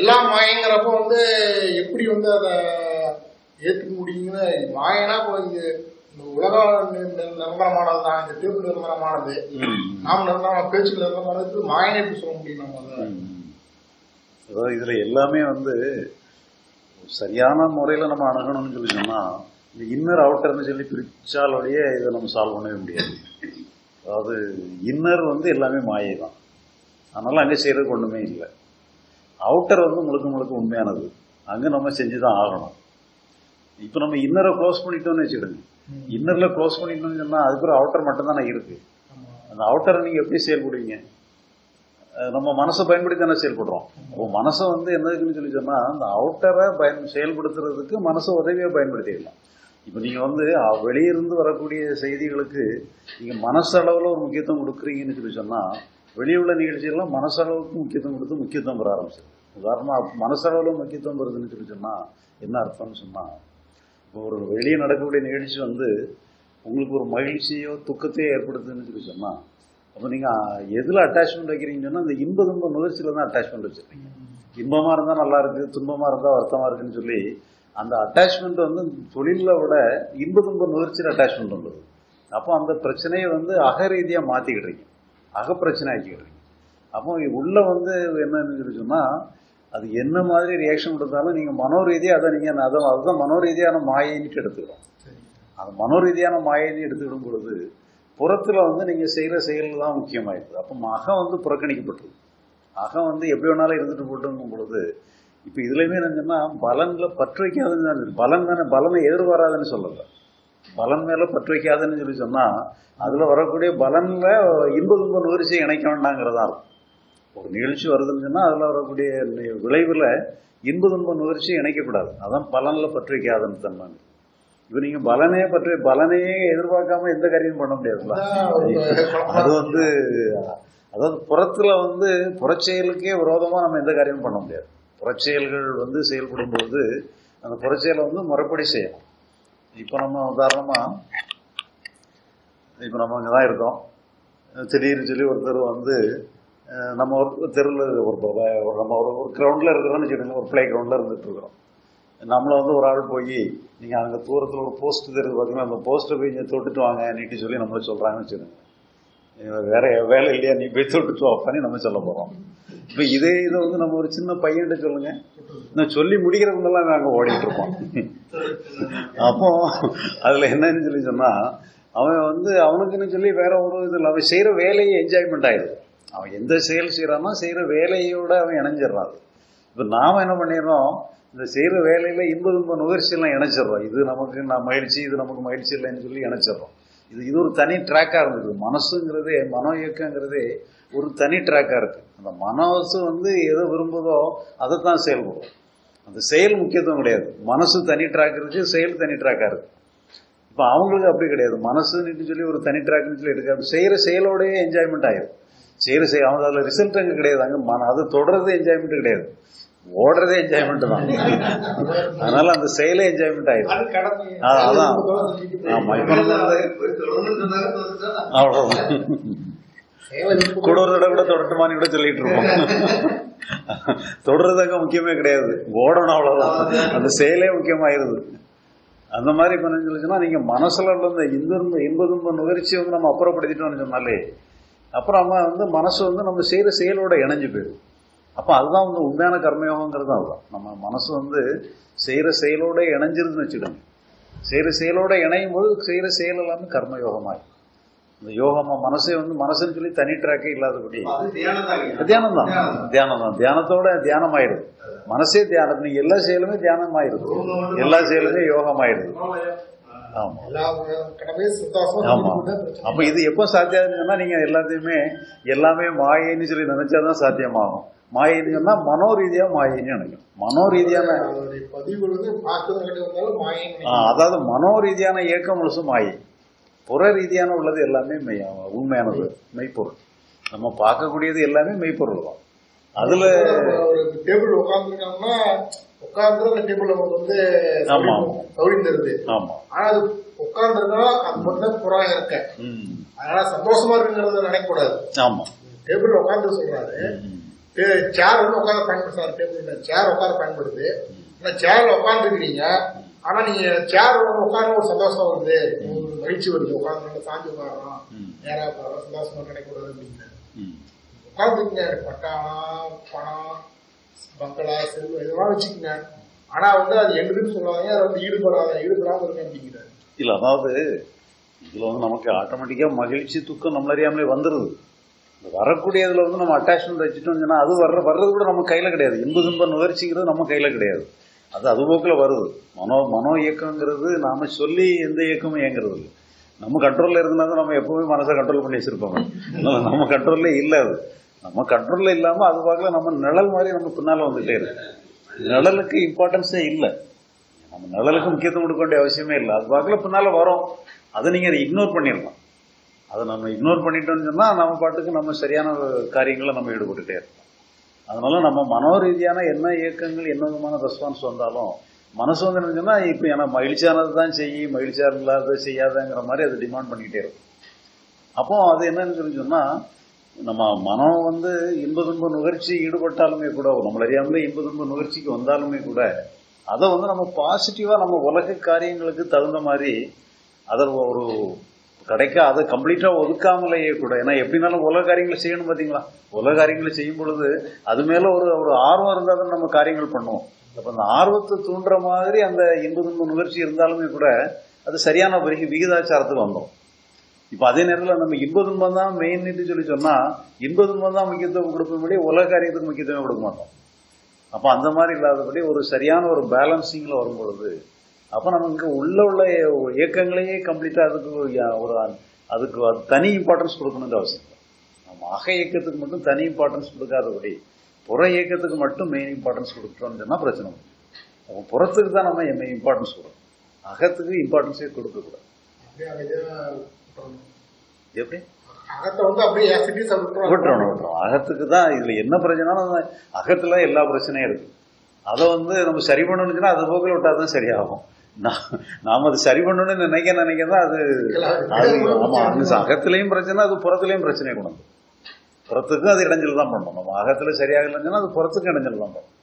எல்லாம் மாயங்கிறப்ப வந்து எப்படி வந்து அதை ஏற்றுக்க முடியுங்கன்னு மாயனா இப்போ இது இந்த உலகம் நி- நி- நிரந்தரமானது தான் இந்த தீர்ப்பு நிரந்தரமானது நாம் நிரந்தரமான பேச்சு நிரந்தரமானது மாயனை எப்படி சொல்ல முடியும் நம்ம அதை அதாவது இதுல எல்லாமே வந்து சரியான முறையில நம்ம அணுகணும்னு சொல்லி சொன்னா இந்த இன்னர் அவுட்டர்னு சொல்லி பிரிச்சாலோடைய இதை நம்ம சால்வ் பண்ணவே முடியாது அதாவது இன்னர் வந்து எல்லாமே மாயை தான் அதனால அங்க செய்யறதுக்கு ஒண்ணுமே இல்லை அவுட்டர் வந்து முழுக்க முழுக்க உண்மையானது அங்க நம்ம செஞ்சுதான் ஆகணும் இப்ப நம்ம இன்னரை க்ளோஸ் பண்ணிட்டோம்னு வச்சுடுங்க இன்னர்ல க்ளோஸ் பண்ணிட்டோம்னு சொன்னா அதுக்கு ஒரு அவுட்டர் மட்டும் தானே இருக்கு அந்த அவுட்டரை நீங்க எப்படி செயல்படுவீங்க அஹ் நம்ம மனசை பயன்படுத்தி தானே செயல்படுறோம் அப்போ மனசை வந்து என்னதுக்குன்னு சொல்லி சொன்னா அந்த அவுட்டரை பயன் செயல்படுத்துறதுக்கு மனசை உதவியா பயன்படுத்திடலாம் இப்போ நீங்க வந்து அஹ், வெளியிருந்து வரக்கூடிய செய்திகளுக்கு நீங்க மனசளவுல ஒரு முக்கியத்துவம் கொடுக்குறீங்கன்னு சொல்லி சொன்னா வெளியே உள்ள நிகழ்ச்சிகள்லாம் மனசளவுக்கு முக்கியத்துவம் கொடுத்து முக்கியத்துவம் பெற ஆரம்பிச்சிது உதாரணமா மனசளவுல முக்கியத்துவம் பெறுதுன்னு சொல்லி சொன்னா என்ன அர்த்தம்னு சொன்னா இப்போ ஒரு வெளியே நடக்கக்கூடிய நிகழ்ச்சி வந்து உங்களுக்கு ஒரு மகிழ்ச்சியோ துக்கத்தையோ ஏற்படுத்துதுன்னு சொல்லி சொன்னா அப்போ நீங்க அஹ், எதுல அட்டாச்மெண்ட் வைக்கிறீங்கன்னு சொன்னா இந்த இன்ப துன்ப நுகர்ச்சியில தான் அட்டாச்மெண்ட் வச்சிருக்கீங்க இன்பமா இருந்தா நல்லா இருக்கு துன்பமா இருந்தா வருத்தமா இருக்குன்னு சொல்லி அந்த அட்டாச்மெண்ட் வந்து தொழிலை விட இன்ப துன்ப நுகர்ச்சியில் அட்டாச்மெண்ட் உள்ளது அப்போ அந்த பிரச்சனையை வந்து அக ரீதியா மாத்திக்கிடுறீங்க அக பிரச்சனை ஆக்கிடுறீங்க அப்போ உள்ள வந்து என்னன்னு சொல்லி சொன்னா அது என்ன மாதிரி ரியாக்ஷன் கொடுத்தாலும் நீங்க மனோரீதியா அதை நீங்க அதை அதுதான் மனோரீதியான மாயைன்னுட்டு எடுத்துக்கிறோம் அது மனோரீதியான மாயைன்னு எடுத்துக்கிடும் பொழுது புறத்துல வந்து நீங்க செய்யற செயல் தான் முக்கியமாயிருது அப்போ அகம் வந்து புறக்கணிக்கப்பட்டது அகம் வந்து எப்படி வேணாலும் இருந்துட்டு போட்டுங்கும் பொழுது இப்ப இதுலயுமே என்னன்னா பலன்ல பற்று வைக்காதுன்னு தான் இருக்கு. பலன் தானே பலனை எதிர்பாராதுன்னு சொல்லல பலன் மேல பற்று வைக்காதுன்னு சொல்லி சொன்னா அதுல வரக்கூடிய பலன்ல இன்ப துன்ப நுகர்ச்சியை இணைக்க வேண்டாங்கிறதா இருக்கும் ஒரு நிகழ்ச்சி வருதுன்னு சொன்னா அதுல வரக்கூடிய நி- விளைவுல இன்ப துன்ப நுகர்ச்சி இணைக்கப்படாது அதான் பலன்ல பற்று வைக்காதுன்னு தன்னாங்க இப்ப நீங்க பலனே பற்றி பலனையே எதிர்பார்க்காம எந்த காரியமும் பண்ண முடியாதுல்ல அதான் ஒரு குழப்பமா அது வந்து அதாவது புறத்துல வந்து புறச்செயலுக்கே விரோதமா நம்ம எந்த காரியமும் பண்ண முடியாது புறச்செயல்கள் வந்து செயல்படும் போது அந்த புறச்செயலை வந்து முறைப்படி செய்யணும் இப்ப நம்ம உதாரணமா இப்ப நம்ம அங்கதான் இருக்கோம் திடீர்னு சொல்லி ஒருத்தர் வந்து அஹ், நம்ம ஒரு தெருவில் ஒரு ப- ஒரு நம்ம ஒரு ஒரு கிரவுண்டில் இருக்கிறோம்னு வச்சுக்கோங்க ஒரு பிளே கிரவுண்டில் இருந்துட்டு இருக்கிறோம் நம்மள வந்து ஒரு ஆள் போய் நீங்க அங்க தூரத்துல ஒரு போஸ்ட் தெரியுது பாத்தீங்கன்னா அந்த போஸ்ட்டை போய் இங்க தொட்டுட்டு வாங்க நீட்டி சொல்லி நம்மள சொல்றாங்கன்னு வச்சுக்கோங்க இவன் வேற வேலை இல்லையா நீ போய் தொட்டுட்டு வாப்பான்னு நம்ம சொல்ல போறோம் இப்ப இதே இதை வந்து நம்ம ஒரு சின்ன பையன்கிட்ட சொல்லுங்க நான் சொல்லி முடிக்கிறவங்கெல்லாம் நாங்க ஓடிட்டு இருப்போம் அப்போ அதுல என்னன்னு சொல்லி சொன்னா அவன் வந்து அவனுக்குன்னு சொல்லி வேற ஒரு இது இல்லை அவன் செய்யற வேலையை என்ஜாய்மெண்ட் ஆயிடுது அவன் எந்த செயல் செய்யறானோ செய்யற வேலையோட அவன் இணைஞ்சிடறான் இப்ப நாம என்ன பண்ணிடுறோம் இந்த செய்யற வேலையில இன்ப துன்ப நுகர்ச்சி எல்லாம் இணைச்சிடுறோம் இது நமக்கு நான் மகிழ்ச்சி இது நமக்கு மகிழ்ச்சி இல்லைன்னு சொல்லி இணைச்சிடுறோம் இது இது ஒரு தனி ட்ராக்கா இருந்தது மனசுங்கிறதே மனோ இயக்கங்கிறதே ஒரு தனி ட்ராக்கா இருக்கு அந்த மனசு வந்து எதை விரும்புதோ அதை தான் செயல்படும் அந்த செயல் முக்கியத்துவம் கிடையாது மனசு தனி ட்ராக் இருக்கு செயல் தனி ட்ராக்கா இருக்கு இப்ப அவங்களுக்கு அப்படி கிடையாது மனசுன்னு சொல்லி ஒரு தனி ட்ராக்னு சொல்லி எடுக்காது செய்யற செயலோடய என்ஜாய்மெண்ட் ஆயிரும் செய்யற செய் அவங்க அதுல ரிசல்ட் அங்க கிடையாது அங்க மன அது தொடர்றது என்ஜாய்மெண்ட் கிடையாது ஓடுறதே என்ஜாய்மெண்ட் தான் அதனால அந்த செயலே என்ஜாய்மெண்ட் ஆயிரும் அது கடமை ஆ, அதான். குடும்பத்தோட சுத்திட்டு போய் ஆமா இப்ப நம்ம வந்து தொடர்ந்து சொன்னாங்க தோத்துட்டா அவ்வளவுதான் செயலை விருப்பத்தோட கூட ஒரு தடவை கூட தொடட்டுமான்னு கூட சொல்லிட்டு இருப்போம் தொடர்றது அங்க முக்கியமே கிடையாது ஓடணும் அவ்வளவுதான் அந்த செயலே முக்கியமாயிருது அந்த மாதிரி பண்ணு சொல்லிச்சுன்னா நீங்க மனசுல உள்ள இந்த இன்ப இன்ப துன்ப நுகர்ச்சி வந்து நம்ம அப்புறப்படுத்திட்டோம்னு சொன்னாலே அப்புறம் நம்ம வந்து மனசு வந்து நம்ம செய்யற செயலோட இணைஞ்சு போயிடும் அப்ப அதுதான் வந்து உண்மையான கர்மயோகங்கிறது அதுதான் நம்ம மனசு வந்து செய்யற செயலோட இணைஞ்சிருதுன்னு வச்சுக்கோங்க செய்யற செயலோட இணையும் போது செய்யற செயல் எல்லாமே கர்மயோகமாய் இந்த யோகமா மனசே வந்து மனசுன்னு சொல்லி தனி ட்ராக்கே இல்லாதபடி அது தியானம் தாங்க தியானம் தான் தியானம் தான் தியானத்தோட தியானம் ஆயிடுது மனசே தியானம் நீங்க எல்லா செயலுமே தியானம் ஆயிடுது எல்லா செயலுமே யோகம் ஆயிடுது ஆமா எல்லா கடமையை சுத்தாசமா ஆமா செஞ்சுக்கிட்டா பிரச்சனை அப்ப இது எப்போ சாத்தியம்னு சொன்னா நீங்க எல்லாத்தையுமே எல்லாமே மாயைன்னு சொல்லி நினைச்சாதான் சாத்தியமாகும் மாயைன்னு சொன்னா மனோரீதியா மாயைன்னு நினைக்கும் மனோரீதியான அவருடைய பதிவுகள் வந்து பார்க்கறது கிட்ட வந்தாலும் மாயம் ஆ, அதாவது மனோரீதியான இயக்கம் முழுசும் மாயை புற ரீதியான உள்ளது எல்லாமே மெய் உண்மையானது மெய்ப்பொருள் நம்ம பார்க்கக்கூடியது எல்லாமே மெய்ப்பொருள் தான் அதுல ஒரு டேபிள் உட்காந்துருக்காங்கன்னா உட்கார்ந்து அந்த டேபிள் நமக்கு வந்து ஆமா. சௌரியம் தருது ஆமா ஆனா அது உட்கார்ந்துருந்தா அது மட்டும் தான் புறம் இருக்க ம். அதனால சந்தோஷமா இருக்குங்கிறத நினைக்க கூடாது ஆமா டேபிள் உட்கார்ந்து சொல்றாரு ம். சேர் வந்து உட்காந்து பயன்படுது சார் டேபிள் சேர் உட்காந்து பயன்படுது ஆனா சேர்ல உட்காந்துருக்கிறீங்க ஆனா நீங்க சேர் உட்காந்து ஒரு சந்தோஷம் வருது ஒரு மகிழ்ச்சி வருது உட்காந்து நல்லா சாஞ்சு உட்காடுறோம் ம். நேரா உட்காரோம் சந்தோஷமா கிடைக்கூடாது அப்படின்னு ம். உட்காந்துக்குங்க பட்டாளம் பணம் பங்களா செல்வம் இதெல்லாம் வச்சுக்கோங்க ஆனா வந்து அது என்னதுன்னு சொல்லுவாங்க அதை வந்து ஈடுபடாத ஈடுபடாம இருக்க அப்படிங்கிறாரு இல்ல அதாவது இதுல வந்து நமக்கு ஆட்டோமேட்டிக்கா மகிழ்ச்சி துக்கம் நம்மள அறியாமலே வந்துருது இந்த வரக்கூடியதுல வந்து நம்ம அட்டாச்மெண்ட் வச்சுட்டோம்னு சொன்னா அது வர்ற வர்றது கூட நம்ம கையில கிடையாது இன்ப துன்ப நுகர்ச்சிங்கிறது நம்ம கையில கிடையாது அது அது போக்குல வருது மனோ மனோ இயக்கங்கிறது நாம சொல்லி எந்த இயக்கமும் இயங்குறது இல்லை நம்ம கண்ட்ரோல்ல இருந்தா தான் நம்ம எப்பவுமே மனசை கண்ட்ரோல் பண்ணி வச்சிருப்போம் அதனால நம்ம கண்ட்ரோல்ல இல்ல அது நம்ம கண்ட்ரோல்ல இல்லாம அது பார்க்கல நம்ம நிழல் மாதிரி நம்ம பின்னால வந்துட்டே இருக்கு நிழலுக்கு இம்பார்ட்டன்ஸே இல்லை நம்ம நிழலுக்கு முக்கியத்துவம் கொடுக்க வேண்டிய அவசியமே இல்லை அது பார்க்கல பின்னால வரும் அதை நீங்க அதை இக்னோர் பண்ணிடலாம் அதை நம்ம இக்னோர் பண்ணிட்டோம்னு சொன்னா நம்ம பாட்டுக்கு நம்ம சரியான காரியங்களை நம்ம ஈடுபட்டுட்டே இருப்போம் அதனால நம்ம மனோ ரீதியான என்ன இயக்கங்கள் என்ன விதமான ரெஸ்பான்ஸ் வந்தாலும் மனசு வந்து என்ன சொன்னா இப்ப எனக்கு மகிழ்ச்சியானது தான் செய்யி மகிழ்ச்சியா இல்லாத செய்யாதங்கிற மாதிரி அது டிமாண்ட் பண்ணிக்கிட்டே இருக்கும் அப்போ அது என்னன்னு சொல்லி சொன்னா நம்ம மனம் வந்து இன்ப துன்ப நுகர்ச்சி ஈடுபட்டாலுமே கூட நம்மள அறியாமலே இன்ப துன்ப நுகர்ச்சிக்கு வந்தாலுமே கூட அதை வந்து நம்ம பாசிட்டிவா நம்ம உலக காரியங்களுக்கு தகுந்த மாதிரி அதை ஒரு கிடைக்க அதை கம்ப்ளீட்டா ஒதுக்காமலேயே கூட ஏன்னா எப்படினாலும் உலக காரியங்களை செய்யணும் பாத்தீங்களா உலக காரியங்களை செய்யும் பொழுது அது மேல ஒரு ஒரு ஆர்வம் இருந்தால் தான் நம்ம காரியங்கள் பண்ணுவோம் அப்ப அந்த ஆர்வத்தை தூண்டுற மாதிரி அந்த இன்ப துன்ப நுகர்ச்சி இருந்தாலுமே கூட அது சரியான பிறகு விகிதாச்சாரத்துக்கு வந்துடும் இப்ப அதே நேரத்தில் நம்ம இன்ப துன்பம் தான் மெயின் சொல்லி சொன்னா இன்ப துன்பம் தான் முக்கியத்துவம் கொடுப்பபடி உலக காரியத்துக்கு முக்கியத்துவம் கொடுக்க மாட்டோம் அப்ப அந்த மாதிரி இல்லாதபடி ஒரு சரியான ஒரு பேலன்சிங்ல வரும் பொழுது அப்ப நமக்கு உள்ள உள்ள இயக்கங்களையே கம்ப்ளீட்டா அதுக்கு ஒரு- ஒரு அதுக்கு அது தனி இம்பார்ட்டன்ஸ் கொடுக்கணுன்ற அவசியம் இல்லை. நம்ம அக இயக்கத்துக்கு மட்டும் தனி இம்பார்ட்டன்ஸ் கொடுக்காதபடி புற இயக்கத்துக்கு மட்டும் மெயின் இம்பார்ட்டன்ஸ் கொடுத்துட்டோம்னு சொன்னா பிரச்சனை வரும். அப்ப புறத்துக்கு தான் நம்ம மெயின் இம்பார்ட்டன்ஸ் கொடுக்கணும் அகத்துக்கு இம்பார்ட்டன்ஸே கொடுக்க கூடாது அப்படியே அதை இதை விட்டுறணும். எப்படி அகத்தை வந்து அப்படியே ஆசிட்டிஸ் விட்டுறணும் விட்டுறோம் அகத்துக்கு தான் இதுல என்ன பிரச்சனைனாலும் அந்த அகத்துல எல்லா பிரச்சனையும் இருக்கு அதை வந்து நம்ம சரி பண்ணணும்னு அது போக்கில் விட்டா தான் சரியாகும் நா- நாம அது சரி பண்ணணும்னு நினைக்க நினைக்க தான் அது அது ஆமா அது அகத்திலையும் பிரச்சனை அது புறத்திலையும் பிரச்சனை கொண்டு வந்து புறத்துக்கு அது இடைஞ்சல் தான் பண்ணணும் நம்ம அகத்துல சரியாக இல்லைன்னா அது புறத்துக்கு இடைஞ்சல் தான் பண்ணும்